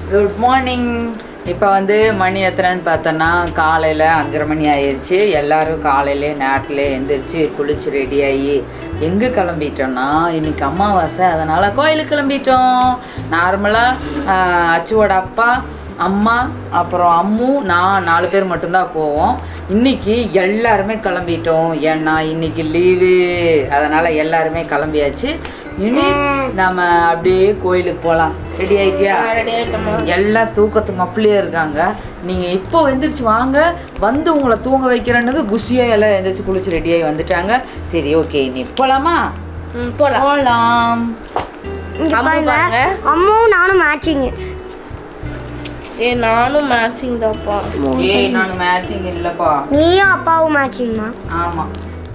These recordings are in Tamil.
குட் மார்னிங் இப்போ வந்து மணி எத்தனைன்னு பார்த்தோன்னா காலையில் அஞ்சரை மணி ஆயிடுச்சு எல்லாரும் காலையிலே நேரத்தில் எந்திரிச்சு குளிச்சு ரெடி ஆகி எங்கே கிளம்பிட்டோன்னா இன்னைக்கு அமாவாசை அதனால் கோயிலுக்கு கிளம்பிட்டோம் நார்மலாக அச்சுவோட அப்பா அம்மா அப்புறம் அம்மு நான் நாலு பேர் மட்டும்தான் போவோம் இன்னைக்கு எல்லாருமே கிளம்பிட்டோம் ஏன்னா இன்னைக்கு லீவு அதனால் எல்லாருமே கிளம்பியாச்சு இனி நம்ம அப்படியே கோயிலுக்கு போகலாம் ரெடி ஆயிட்டியா ரெடி ஆயிட்டோமா எல்லாம் தூக்கத்து மப்பிளே இருக்காங்க நீங்கள் இப்போ எந்திரிச்சு வாங்க வந்து உங்களை தூங்க வைக்கிறேன்னு குஷியாக எல்லாம் எந்திரிச்சு குளிச்சு ரெடியாகி வந்துட்டாங்க சரி ஓகே நீ போகலாமா ம் போலாம் போகலாம் இங்க அம்மா பாருங்க பாருங்க. அம்மாவும் நானும் மேட்சிங் ஏ நானும் மேட்சிங் தான்ப்பா ஏய் நான் மேட்சிங் இல்லைப்பா நீயும் அப்பாவும் மேட்சிங்மா ஆமாம்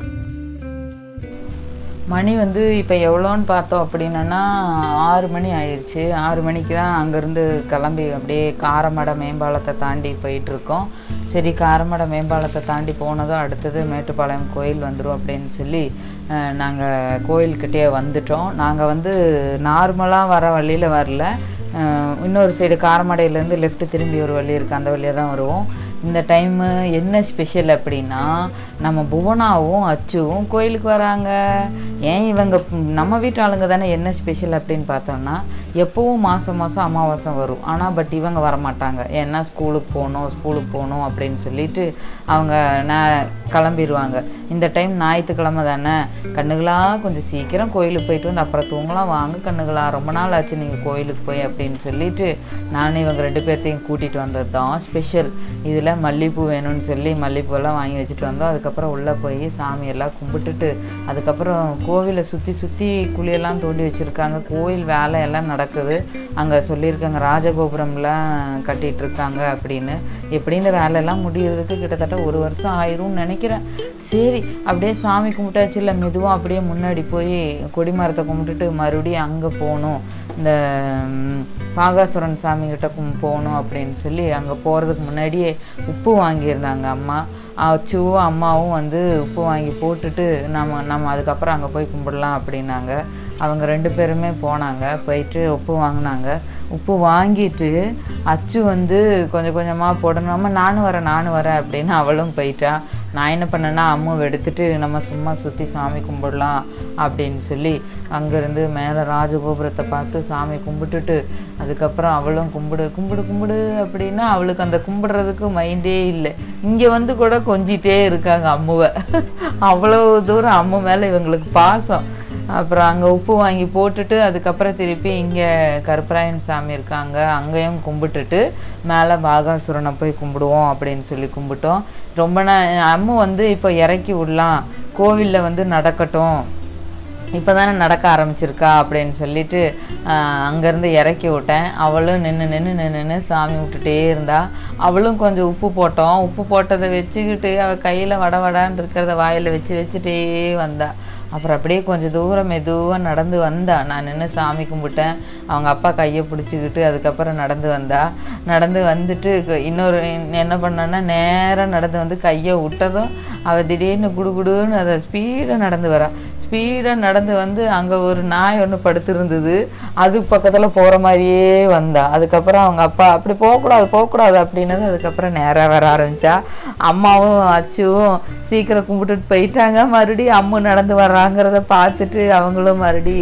மணி வந்து இப்போ எவ்வளோன்னு பார்த்தோம் அப்படின்னா ஆறு மணி ஆயிடுச்சு ஆறு மணிக்கு தான் அங்கேருந்து கிளம்பி அப்படியே காரமடை மேம்பாலத்தை தாண்டி போயிட்டுருக்கோம் சரி காரமடை மேம்பாலத்தை தாண்டி போனதும் அடுத்தது மேட்டுப்பாளையம் கோயில் வந்துடும் அப்படின்னு சொல்லி நாங்கள் கோயில்கிட்டே வந்துட்டோம் நாங்கள் வந்து நார்மலாக வர வழியில் வரல அஹ் இன்னொரு சைடு காரமடையிலேருந்து லெஃப்ட் திரும்பி ஒரு வழி இருக்குது அந்த வழியாக தான் வருவோம் இந்த டைமு என்ன ஸ்பெஷல் அப்படின்னா நம்ம புவனாவும் அச்சுவும் கோயிலுக்கு வராங்க ஏன் இவங்க ம், நம்ம வீட்டு ஆளுங்க தானே என்ன ஸ்பெஷல் அப்படின்னு பார்த்தோம்னா எப்போவும் மாதம் மாதம் அமாவாசை வரும் ஆனால் பட் இவங்க வரமாட்டாங்க ஏன்னா ஸ்கூலுக்கு போகணும் ஸ்கூலுக்கு போகணும் அப்படின்னு சொல்லிட்டு அவங்க நான் கிளம்பிடுவாங்க இந்த டைம் ஞாயிற்றுக்கிழமை தானே கண்ணுகளா கொஞ்சம் சீக்கிரம் கோயிலுக்கு போயிட்டு வந்து அப்புறம் தூங்கலாம் வாங்க கண்ணுகளா ரொம்ப நாள் ஆச்சு நீங்கள் கோயிலுக்கு போய் அப்படின்னு சொல்லிட்டு நான் இவங்க ரெண்டு பேர்த்தையும் கூட்டிகிட்டு வந்தது தான் ஸ்பெஷல் இதில் மல்லிகைப்பூ வேணும்னு சொல்லி மல்லிகைப்பூவெல்லாம் வாங்கி வச்சுட்டு வந்தோம் அதுக்கப்புறம் உள்ளே போய் சாமியெல்லாம் கும்பிட்டுட்டு அதுக்கப்புறம் கோவிலை சுற்றி சுற்றி குழியெல்லாம் தோண்டி வச்சுருக்காங்க கோயில் வேலை எல்லாம் நடக்குது அங்கே சொல்லியிருக்காங்க ராஜகோபுரம்லாம் கட்டிட்டு இருக்காங்க அப்படின்னு எப்படி இந்த வேலையெல்லாம் முடியறதுக்கு கிட்டத்தட்ட ஒரு வருஷம் ஆயிரும்னு நினைக்கிறேன் சரி அப்படியே சாமி கும்பிட்டாச்சு இல்லை மெதுவாக அப்படியே முன்னாடி போய் கொடிமரத்தை கும்பிட்டுட்டு மறுபடியும் அங்கே போகணும் இந்த ம், பாகாசுரன் சாமி கிட்ட கும் போகணும் அப்படின்னு சொல்லி அங்கே போகிறதுக்கு முன்னாடியே உப்பு வாங்கியிருந்தாங்க அம்மா அச்சுவும் அம்மாவும் வந்து உப்பு வாங்கி போட்டுட்டு நம்ம நம்ம அதுக்கப்புறம் அங்கே போய் கும்பிடலாம் அப்படின்னாங்க அவங்க ரெண்டு பேருமே போனாங்க போயிட்டு உப்பு வாங்கினாங்க உப்பு வாங்கிட்டு அச்சு வந்து கொஞ்சம் கொஞ்சமாக போடணும் அம்மா நானும் வரேன் நானும் வரேன் அப்படின்னு அவளும் போயிட்டா நான் என்ன பண்ணேன்னா அம்மாவை எடுத்துட்டு நம்ம சும்மா சுற்றி சாமி கும்பிடலாம் அப்படின்னு சொல்லி அங்கேருந்து மேலே ராஜகோபுரத்தை பார்த்து சாமி கும்பிட்டுட்டு அதுக்கப்புறம் அவளும் கும்பிடு கும்பிடு கும்பிடு அப்படின்னா அவளுக்கு அந்த கும்பிடுறதுக்கு மைண்டே இல்லை இங்கே வந்து கூட கொஞ்சிட்டே இருக்காங்க அம்முவை அவ்வளோ தூரம் அம்மு மேலே இவங்களுக்கு பாசம் அப்புறம் அங்கே உப்பு வாங்கி போட்டுட்டு அதுக்கப்புறம் திருப்பி இங்கே கருப்பராயன் சாமி இருக்காங்க அங்கேயும் கும்பிட்டுட்டு மேலே பாகாசுரனை போய் கும்பிடுவோம் அப்படின்னு சொல்லி கும்பிட்டோம் ரொம்ப நா அம்மு வந்து இப்போ இறக்கி விடலாம் கோவிலில் வந்து நடக்கட்டும் இப்போ தானே நடக்க ஆரம்பிச்சிருக்கா அப்படின்னு சொல்லிட்டு அங்கேருந்து இறக்கி விட்டேன் அவளும் நின்று நின்று நின்று நின்று சாமி விட்டுட்டே இருந்தா அவளும் கொஞ்சம் உப்பு போட்டோம் உப்பு போட்டதை வச்சுக்கிட்டு அவள் கையில் வட வடான்னு இருக்கிறத வாயில் வச்சு வச்சுட்டே வந்தா அப்புறம் அப்படியே கொஞ்சம் தூரம் மெதுவாக நடந்து வந்தா நான் நின்று சாமி கும்பிட்டேன் அவங்க அப்பா கையை பிடிச்சிக்கிட்டு அதுக்கப்புறம் நடந்து வந்தா நடந்து வந்துட்டு க- இன்னொரு என்ன பண்ணான்னா நேராக நடந்து வந்து கையை விட்டதும் அவள் திடீர்னு குடுகுடுன்னு அதை ஸ்பீடாக நடந்து வரா ஸ்பீடாக நடந்து வந்து அங்கே ஒரு நாய் ஒன்று படுத்திருந்தது அது பக்கத்தில் போகிற மாதிரியே வந்தா அதுக்கப்புறம் அவங்க அப்பா அப்படி போகக்கூடாது போகக்கூடாது அப்படின்னது அதுக்கப்புறம் நேராக வர ஆரம்பிச்சா அம்மாவும் அச்சுவும் சீக்கிரம் கும்பிட்டுட்டு போயிட்டாங்க மறுபடியும் அம்மு நடந்து வர்றாங்கிறத பார்த்துட்டு அவங்களும் மறுபடி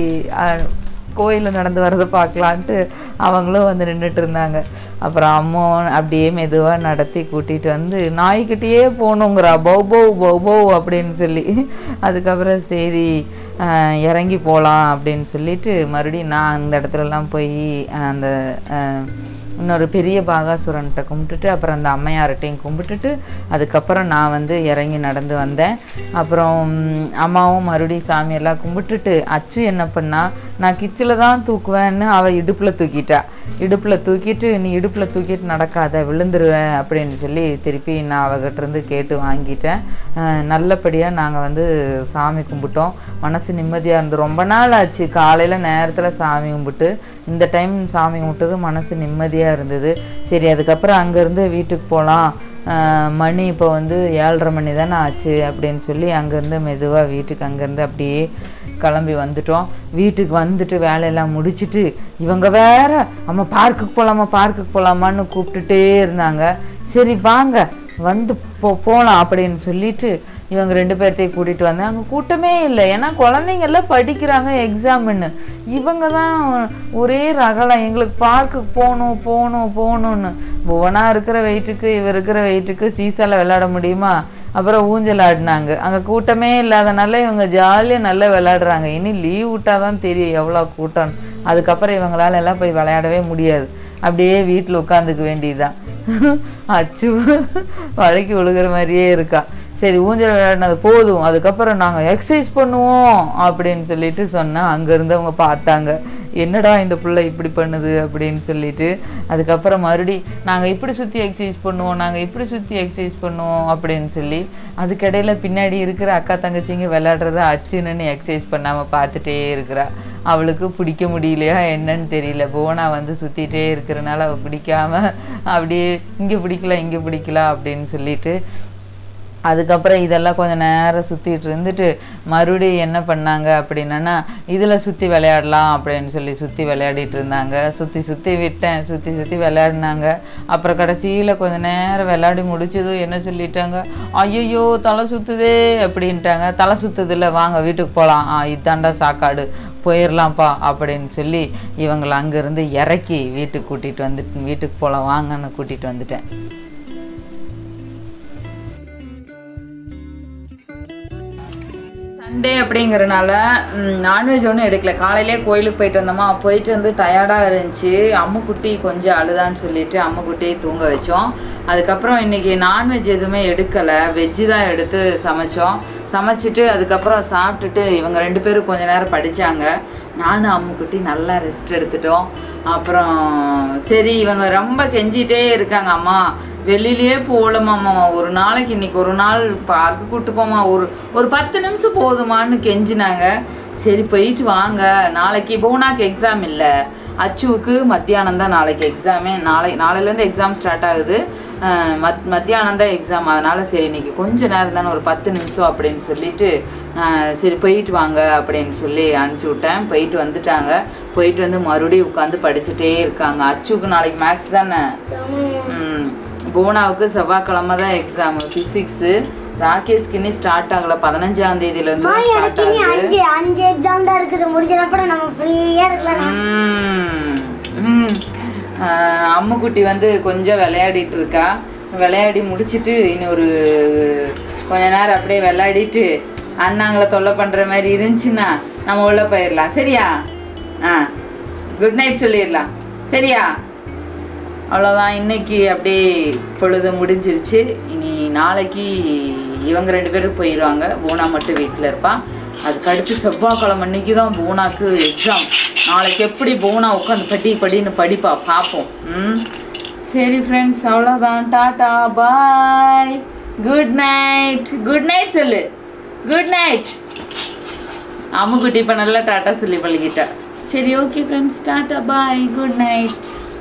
கோயிலில் நடந்து வர்றதை பார்க்கலான்ட்டு அவங்களும் வந்து நின்றுட்டு இருந்தாங்க அப்புறம் அம்மா அப்படியே மெதுவாக நடத்தி கூட்டிகிட்டு வந்து நாய்க்கிட்டேயே போகணுங்கிறா பௌ பௌ பௌ பௌ அப்படின்னு சொல்லி அதுக்கப்புறம் சரி ஆஹ், இறங்கி போகலாம் அப்படின்னு சொல்லிட்டு மறுபடியும் நான் அந்த இடத்துலலாம் போய் அந்த ஆஹ், இன்னொரு பெரிய பாகாசுரன்கிட்ட கும்பிட்டுட்டு அப்புறம் அந்த அம்மையார்கிட்டையும் கும்பிட்டுட்டு அதுக்கப்புறம் நான் வந்து இறங்கி நடந்து வந்தேன் அப்புறம் ம், அம்மாவும் மறுபடியும் சாமியெல்லாம் கும்பிட்டுட்டு அச்சு என்ன பண்ணா நான் கிச்சில் தான் தூக்குவேன்னு அவள் இடுப்பில் தூக்கிட்டா இடுப்பில் தூக்கிட்டு நீ இடுப்பில் தூக்கிட்டு நடக்காத விழுந்துருவேன் அப்படின்னு சொல்லி திருப்பி நான் அவகிட்ட இருந்து கேட்டு வாங்கிட்டேன் அஹ் நல்லபடியாக நாங்கள் வந்து சாமி கும்பிட்டோம் மனசு நிம்மதியாக இருந்து ரொம்ப நாள் ஆச்சு காலையில் நேரத்தில் சாமி கும்பிட்டு இந்த டைம் சாமி கும்பிட்டது மனசு நிம்மதியாக இருந்தது சரி அதுக்கப்புறம் அங்கேருந்து வீட்டுக்கு போகலாம் ஆஹ், மணி இப்போ வந்து ஏழரை மணி தானே ஆச்சு அப்படின்னு சொல்லி அங்கேருந்து மெதுவாக வீட்டுக்கு அங்கேருந்து அப்படியே கிளம்பி வந்துட்டோம் வீட்டுக்கு வந்துட்டு வேலையெல்லாம் முடிச்சிட்டு இவங்க வேற அம்மா பார்க்குக்கு போகலாமா பார்க்குக்கு போகலாமான்னு கூப்பிட்டுட்டே இருந்தாங்க சரி வாங்க வந்து போ போகலாம் அப்படின்னு சொல்லிட்டு இவங்க ரெண்டு பேர்த்தையும் கூட்டிகிட்டு வந்தேன் அங்கே கூட்டமே இல்லை ஏன்னா குழந்தைங்க எல்லாம் படிக்கிறாங்க எக்ஸாம்னு இவங்க தான் ஒரே ரகலம் எங்களுக்கு பார்க்குக்கு போகணும் போகணும் போகணும்னு புவனா இருக்கிற வெயிட்டுக்கு இவர் இருக்கிற வெயிட்டுக்கு சீசால விளையாட முடியுமா அப்புறம் ஊஞ்சல் ஆடினாங்க அங்கே கூட்டமே இல்லாதனால இவங்க ஜாலியாக நல்லா விளையாடுறாங்க இனி லீவ் விட்டாதான் தெரியும் எவ்வளோ கூட்டம் அதுக்கப்புறம் இவங்களால எல்லாம் போய் விளையாடவே முடியாது அப்படியே வீட்டில் உட்காந்துக்க வேண்டியதுதான் அச்சு வளைக்கி விழுகிற மாதிரியே இருக்கா சரி ஊஞ்சல் விளையாடினது போதும் அதுக்கப்புறம் நாங்கள் எக்ஸசைஸ் பண்ணுவோம் அப்படின்னு சொல்லிட்டு சொன்னேன் அங்கேருந்து அவங்க பார்த்தாங்க என்னடா இந்த பிள்ளை இப்படி பண்ணுது அப்படின்னு சொல்லிட்டு அதுக்கப்புறம் மறுபடி நாங்கள் இப்படி சுற்றி எக்ஸசைஸ் பண்ணுவோம் நாங்கள் இப்படி சுற்றி எக்ஸசைஸ் பண்ணுவோம் அப்படின்னு சொல்லி அதுக்கிடையில பின்னாடி இருக்கிற அக்கா தங்கச்சிங்க விளையாடுறத அச்சுன்னு எக்ஸசைஸ் பண்ணாமல் பார்த்துட்டே இருக்கிறா அவளுக்கு பிடிக்க முடியலையா என்னன்னு தெரியல புவனா வந்து சுற்றிட்டே இருக்கிறனால அவள் பிடிக்காம அப்படியே இங்கே பிடிக்கல இங்கே பிடிக்கல அப்படின்னு சொல்லிட்டு அதுக்கப்புறம் இதெல்லாம் கொஞ்சம் நேரம் சுற்றிட்டு இருந்துட்டு மறுபடியும் என்ன பண்ணாங்க அப்படின்னா இதில் சுற்றி விளையாடலாம் அப்படின்னு சொல்லி சுற்றி விளையாடிட்டு இருந்தாங்க சுற்றி சுற்றி விட்டேன் சுற்றி சுற்றி விளையாடினாங்க அப்புறம் கடைசியில் கொஞ்ச நேரம் விளையாடி முடிச்சதும் என்ன சொல்லிட்டாங்க ஐயையோ தலை சுற்றுதே அப்படின்ட்டாங்க தலை சுற்றுதில்ல வாங்க வீட்டுக்கு போகலாம் ஆ இதாண்டா சாக்காடு போயிடலாம்ப்பா அப்படின்னு சொல்லி இவங்களை அங்கேருந்து இறக்கி வீட்டுக்கு கூட்டிகிட்டு வந்துட்டு வீட்டுக்கு போகலாம் வாங்கன்னு கூட்டிகிட்டு வந்துட்டேன் சண்டே அப்படிங்கிறனால நான்வெஜ் ஒன்றும் எடுக்கல காலையிலே கோயிலுக்கு போயிட்டு வந்தோமா போயிட்டு வந்து டயர்டாக இருந்துச்சு அம்முக்குட்டி கொஞ்சம் அழுதான்னு சொல்லிட்டு அம்முக்குட்டியை தூங்க வச்சோம் அதுக்கப்புறம் இன்னைக்கு நான்வெஜ் எதுவுமே எடுக்கலை வெஜ்ஜு தான் எடுத்து சமைச்சோம் சமைச்சிட்டு அதுக்கப்புறம் சாப்பிட்டுட்டு இவங்க ரெண்டு பேரும் கொஞ்ச நேரம் படித்தாங்க நானும் அம்முக்குட்டி நல்லா ரெஸ்ட் எடுத்துட்டோம் அப்புறம் சரி இவங்க ரொம்ப கெஞ்சிட்டே இருக்காங்க அம்மா வெளியிலயே போகலமாம்மா ஒரு நாளைக்கு இன்னைக்கு ஒரு நாள் பார்க்க கூட்டு போமா ஒரு ஒரு பத்து நிமிஷம் போதுமான்னு கெஞ்சினாங்க சரி போயிட்டு வாங்க நாளைக்கு போனாக்கு எக்ஸாம் இல்லை அச்சுவுக்கு மத்தியானம் தான் நாளைக்கு எக்ஸாமே நாளை நாளையிலேருந்து எக்ஸாம் ஸ்டார்ட் ஆகுது அஹ் மத் மத்தியானம் தான் எக்ஸாம் அதனால் சரி இன்னைக்கு கொஞ்ச நேரம் தானே ஒரு பத்து நிமிஷம் அப்படின்னு சொல்லிட்டு அஹ் சரி போயிட்டு வாங்க அப்படின்னு சொல்லி அனுப்பிச்சி விட்டேன் போயிட்டு வந்துட்டாங்க போயிட்டு வந்து மறுபடியும் உட்காந்து படிச்சுட்டே இருக்காங்க அச்சுவுக்கு நாளைக்கு மேக்ஸ் தானே ம். புவனாவுக்கு செவ்வாய்க்கிழமை தான் எக்ஸாம் ஃபிசிக்ஸு ராகேஷ்க்கு இன்னும் ஸ்டார்ட் ஆகல பதினஞ்சாம் தேதியிலேருந்து தான் ஸ்டார்ட் இனி ஆகுது அஞ்சு அஞ்சு எக்ஸாம் தான் இருக்குது முடிஞ்சப்பறம் நம்ம ஃப்ரீயா இருக்கலாம் ம். ம். ஆஹ் அம்முக்குட்டி வந்து கொஞ்சம் விளையாடிட்டு இருக்கா விளையாடி முடிச்சிட்டு இன்னொரு கொஞ்ச நேரம் அப்படியே விளையாடிட்டு அண்ணாங்களை தொல்லை பண்ணுற மாதிரி இருந்துச்சுன்னா நம்ம உள்ள போயிடலாம் சரியா ஆ குட் நைட் சொல்லிடலாம் சரியா அவ்வளோதான் இன்னைக்கு அப்படியே பொழுது முடிஞ்சிருச்சு இனி நாளைக்கு இவங்க ரெண்டு பேரும் போயிடுவாங்க பூனா மட்டும் வீட்டில் இருப்பா அதுக்கு அடுத்து செவ்வாய்க்கிழமை அன்னைக்கு தான் பூனாக்கு எக்ஸாம் நாளைக்கு எப்படி பூனா உட்காந்து படி படின்னு படிப்பா பார்ப்போம் ம் சரி ஃப்ரெண்ட்ஸ் அவ்வளோதான் tata bye good night good night சொல்லு குட் நைட் அம்முக்குட்டி இப்போ நல்லா டாட்டா சொல்லி பழகிட்டா சரி okay friends tata bye good night